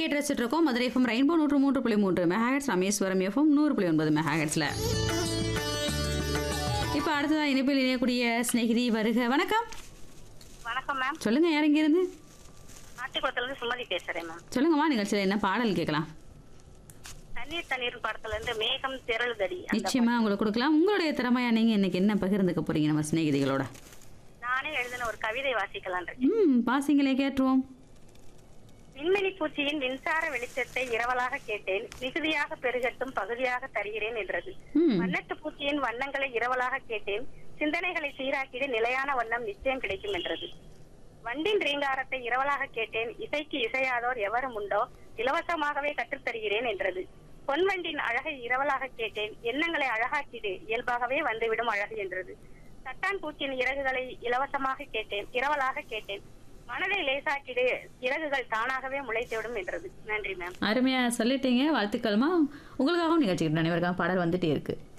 கேட்டு ரசிச்சுட்டு இருக்கோம் மதுரை எஃப்எம் ரெயின்போ நூற்று மூன்று புள்ளி மூன்று மெகாஹெட்ஸ் ராமேஸ்வரம் எஃப்எம் நூறு புள்ளி ஒன்பது மெகாஹெட்ஸில் இப்போ அடுத்ததான் இணைப்பில் இணையக்கூடிய சிநேகிதி வருக வணக்கம் வணக்கம் மேம் சொல்லுங்க யார் இருந்து நாட்டுக்குளத்துல இருந்து சுமதி பேசுறேன் மேம் சொல்லுங்கம்மா நிகழ்ச்சியில் என்ன பாடல் கேட்கலாம் தண்ணீர் தண்ணீர் படத்துல இருந்து மேகம் திரளுதடி அந்த நிச்சயமா உங்களுக்கு கொடுக்கலாம் உங்களுடைய திறமையா நீங்க இன்னைக்கு என்ன பகிர்ந்துக்க போறீங்க நம்ம சிநேகிதிகளோட நானே எழுதின ஒரு கவிதை வாசிக்கலாம் இருக்கேன் ம் பாசிங்களே கேட்டுருவோம் விண்மணி பூச்சியின் மின்சார வெளிச்சத்தை இரவலாக கேட்டேன் மிகுதியாக பெருகட்டும் பகுதியாக தருகிறேன் என்றது ம் வண்ணத்து பூச்சியின் வண்ணங்களை இரவலாக கேட்டேன் சிந்தனைகளை சீராக்கிட நிலையான வண்ணம் நிச்சயம் கிடைக்கும் என்றது வண்டின் ரீங்காரத்தை இரவலாக கேட்டேன் இசைக்கு இசையாதோர் எவரும் உண்டோ இலவசமாகவே கற்றுத்தருகிறேன் என்றது பொன்வண்டின் அழகை இரவலாக கேட்டேன் எண்ணங்களை அழகாக்கிடு இயல்பாகவே வந்துவிடும் அழகு என்றது தட்டான் பூச்சியின் இறகுகளை இலவசமாக கேட்டேன் இரவலாக கேட்டேன் மனதை லேசாக்கிடு இறகுகள் தானாகவே முளைத்துவிடும் என்றது நன்றி மேம் அருமையா சொல்லிட்டீங்க வாழ்த்துக்கள்மா உங்களுக்காகவும் நிகழ்ச்சிக்கிட்டு அனைவருக்காக பாடல் வந்துட்டே இருக்கு